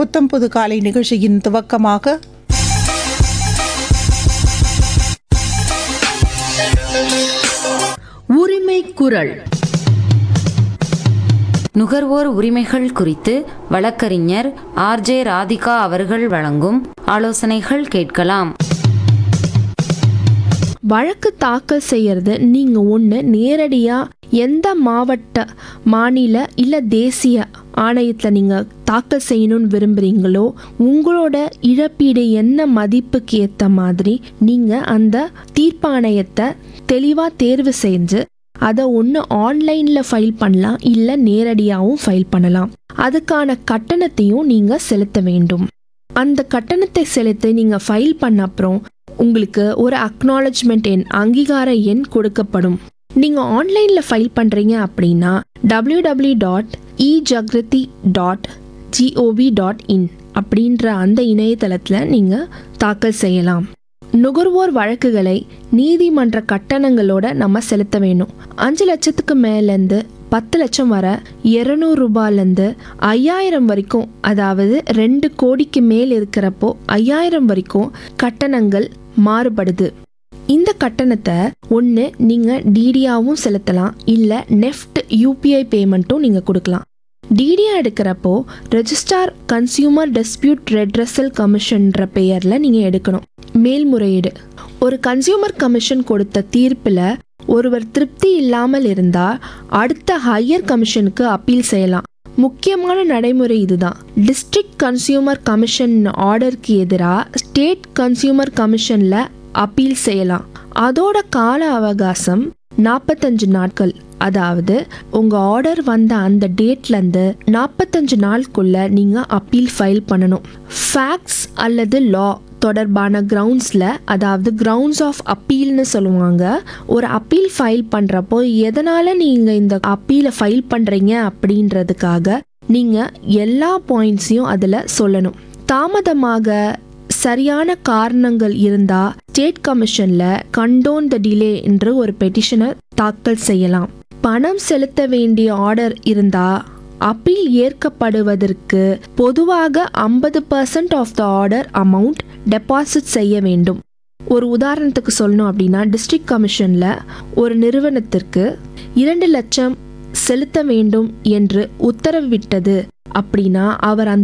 புத்தம் புது காலை நிகழ்ச்சியின் துவக்கமாக உரிமை குரல் நுகர்வோர் உரிமைகள் குறித்து வழக்கறிஞர் ஆர்ஜே ராதிகா அவர்கள் வழங்கும் ஆலோசனைகள் கேட்கலாம் வழக்கு தாக்கல் செய்யறது நீங்க ஒன்று நேரடியா எந்த மாவட்ட மாநில இல்ல தேசிய ஆணையத்தில் நீங்க தாக்கல் செய்யணும்னு விரும்புறீங்களோ உங்களோட இழப்பீடு என்ன மதிப்புக்கு ஏத்த மாதிரி நீங்க அந்த தீர்ப்பாணையத்தை தெளிவா தேர்வு செஞ்சு அதை ஒன்று ஆன்லைனில் ஃபைல் பண்ணலாம் இல்லை நேரடியாகவும் ஃபைல் பண்ணலாம் அதுக்கான கட்டணத்தையும் நீங்கள் செலுத்த வேண்டும் அந்த கட்டணத்தை செலுத்தி நீங்கள் ஃபைல் பண்ண அப்புறம் உங்களுக்கு ஒரு அக்னாலஜ்மெண்ட் எண் அங்கீகார எண் கொடுக்கப்படும் நீங்கள் ஆன்லைனில் ஃபைல் பண்ணுறீங்க அப்படின்னா W W dot e Jagriti dot G O V dot in அப்படின்ற அந்த இணையதளத்தில் நீங்கள் தாக்கல் செய்யலாம் நுகர்வோர் வழக்குகளை நீதிமன்ற கட்டணங்களோட நம்ம செலுத்த வேணும் அஞ்சு லட்சத்துக்கு மேலேருந்து பத்து லட்சம் வர இருநூறு ரூபாயிலேருந்து ஐயாயிரம் வரைக்கும் அதாவது ரெண்டு கோடிக்கு மேல் இருக்கிறப்போ ஐயாயிரம் வரைக்கும் கட்டணங்கள் மாறுபடுது இந்த கட்டணத்தை ஒன்று நீங்கள் டிடியாவும் செலுத்தலாம் இல்லை நெஃப்ட் யூபிஐ பேமெண்ட்டும் நீங்கள் கொடுக்கலாம் டிடியா எடுக்கிறப்போ ரெஜிஸ்டார் கன்சியூமர் டிஸ்பியூட் ரெட்ரஸல் கமிஷன்ற பெயரில் நீங்கள் எடுக்கணும் மேல்முறையீடு ஒரு கன்சியூமர் கமிஷன் கொடுத்த தீர்ப்பில் ஒருவர் திருப்தி இல்லாமல் இருந்தால் அடுத்த ஹையர் கமிஷனுக்கு அப்பீல் செய்யலாம் முக்கியமான நடைமுறை இதுதான் டிஸ்ட்ரிக்ட் கன்சியூமர் கமிஷன் ஆர்டருக்கு எதிராக ஸ்டேட் கன்சியூமர் கமிஷனில் அப்பீல் செய்யலாம் அதோட கால அவகாசம் நாற்பத்தஞ்சு நாட்கள் அதாவது உங்க ஆர்டர் வந்த அந்த டேட்ல இருந்து நாற்பத்தஞ்சு நாளுக்குள்ள நீங்க அப்பீல் ஃபைல் பண்ணணும் ஃபேக்ட்ஸ் அல்லது லா தொடர்பான கிரவுண்ட்ஸில் அதாவது கிரவுண்ட்ஸ் ஆஃப் அப்பீல்னு சொல்லுவாங்க ஒரு அப்பீல் ஃபைல் பண்ணுறப்போ எதனால் நீங்கள் இந்த அப்பீலை ஃபைல் பண்ணுறீங்க அப்படின்றதுக்காக நீங்கள் எல்லா பாயிண்ட்ஸையும் அதில் சொல்லணும் தாமதமாக சரியான காரணங்கள் இருந்தா ஸ்டேட் கமிஷன்ல கண்டோன் த டிலே என்று ஒரு பெட்டிஷனை தாக்கல் செய்யலாம் பணம் செலுத்த வேண்டிய ஆர்டர் இருந்தா அப்பீல் ஏற்கப்படுவதற்கு பொதுவாக ஐம்பது percent of the order amount deposit செய்ய வேண்டும் ஒரு உதாரணத்துக்கு சொல்லணும் அப்படின்னா டிஸ்ட்ரிக்ட் கமிஷன்ல ஒரு நிறுவனத்திற்கு இரண்டு லட்சம் செலுத்த வேண்டும் என்று உத்தரவிட்டது அப்படின்னா அவர் அந்த